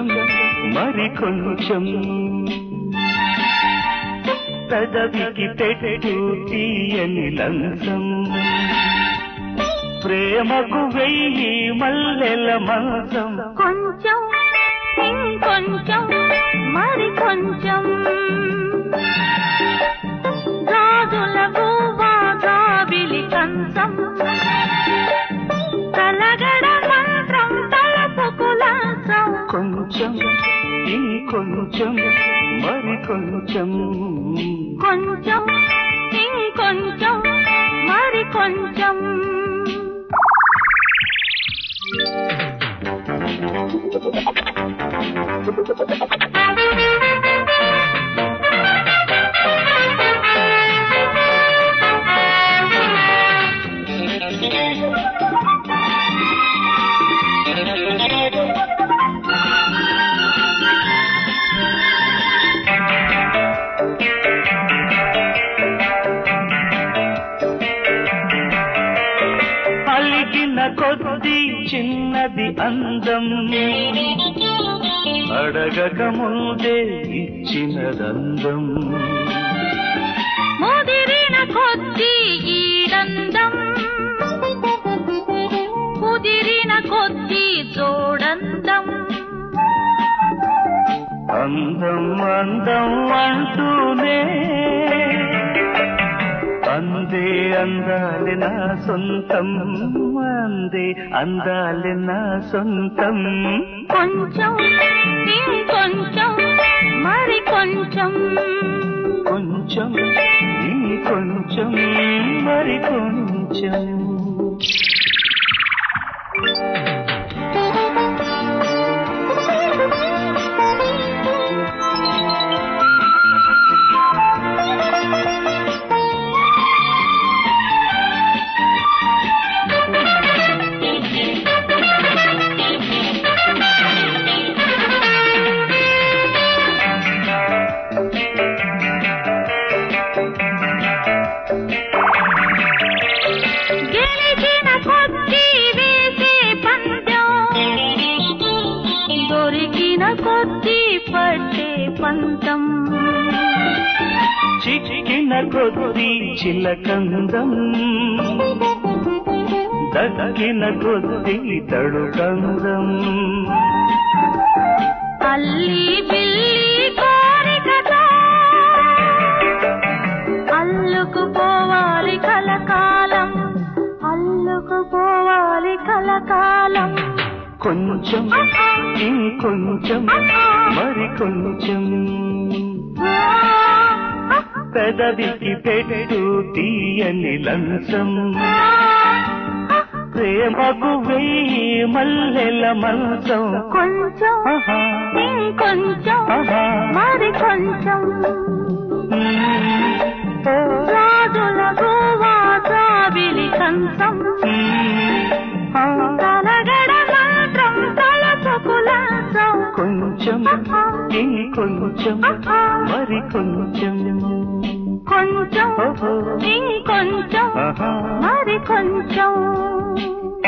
కొంచెం మరి కొంచెం పెదవికి పెట్టు తీయని లంచం ప్రేమకు వెయ్యి మల్లెల మంచం కొంచెం ఇంకొంచెం మరి కొంచెం గాజుల గువ్వా గాబిలి కంచం కలగడ మంత్రం తలపుకు లంచం కొంచెం ఇంకొంచెం మరి కొంచెం కొంచెం ఇంకొంచెం మరి కొంచెం అలిగిన కొద్ది చిన్నది అందం అడగక ముందే ఇచ్చినదందం ముదిరిన కొద్ది ఈడందం కుదిరిన కొద్ది జోడందం అందం అందం అంటూనే అందే అందాలి నా సొంతం అందే అందాలి నా సొంతం కొంచెం ఇంకొంచెం మరి కొంచెం కొంచెం ఇంకొంచెం మరి కొంచెం గెలిచిన కొద్ది వేసే పందెం దొరికిన కొద్ది పట్టే పంతం చిక్కిన కొద్ది చిలకందం దక్కిన కొద్ది తడుకందం అల్లి బిల్లి కోరికతో అల్లుకు పోవాలి కలకాలం అల్లుకు పోవాలి కలకాలం కొంచెం ఇంకొంచెం మరి కొంచెం పెదవికి పెట్టు తీయని లంచం ప్రేమకు వెయ్యి మల్లెల మంచం కొంచెం ఆహా. ఇంకొంచెం ఆహా. మరి కొంచెం మ్మ్. ఓ. రాజుల గోవా జాబిలి కంచం మ్మ్. ఆ. తలగడ మాత్రం తలపుకు లంచం కొంచెం ఇంకొంచెం మరి కొంచెం కొంచెం ఓహో. ఇంకొంచెం ఆహా. మరి కొంచెం